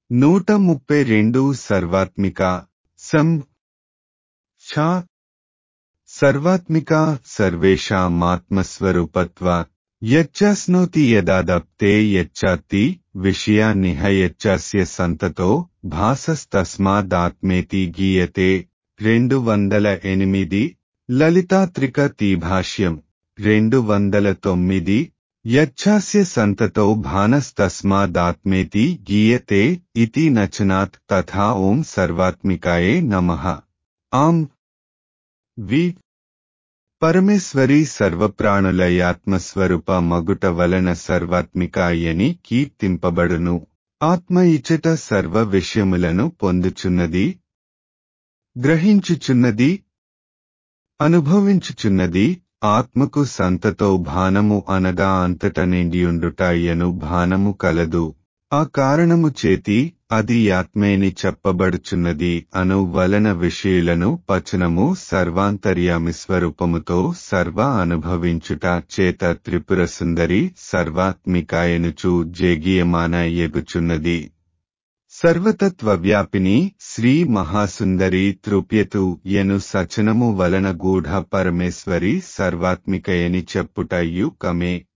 నూట ముప్పై రెండు సర్వాత్మిక సం ఛా సర్వాత్మిక సర్వేషామాత్మస్వరూపత్వ యచ్చాస్నోతి యదాదప్తే యచ్చాతి విషయాన్నిహ యచ్చాస్య సంతతో భాసస్తస్మాదాత్మేతి గీయతే రెండు వందల ఎనిమిది లలితాత్రిక తీభాష్యం రెండు వందల తొమ్మిది యచ్చాస్య సంతతో భానస్తస్మాదాత్మేతి గీయతే ఇతి నచనాత్ తథా ఓం సర్వాత్మికాయే నమః ఆం వి పరమేశ్వరి సర్వప్రాణులయాత్మస్వరూప మగుట వలన సర్వాత్మికాయని కీర్తింపబడును ఆత్మ ఇచట సర్వ విషయములను పొందుచున్నది గ్రహించుచున్నది అనుభవించుచున్నది ఆత్మకు సంతతో భానము అనగా అంతట నిండియుండుటాయను భానము కలదు ఆ కారణము చేతి అది ఆత్మేని చెప్పబడుచున్నది అను వలన విషయులను పచనము సర్వాంతర్యామి స్వరూపముతో సర్వ అనుభవించుట చేత త్రిపుర సుందరి సర్వాత్మికాయనుచు జేగీయమాన ఎగుచున్నది సర్వతత్వవ్యాపిని శ్రీ మహాసుందరి తృప్యతు ఎను సచనము వలన గూఢ పరమేశ్వరి సర్వాత్మికయని చెప్పుటయ్యు కమే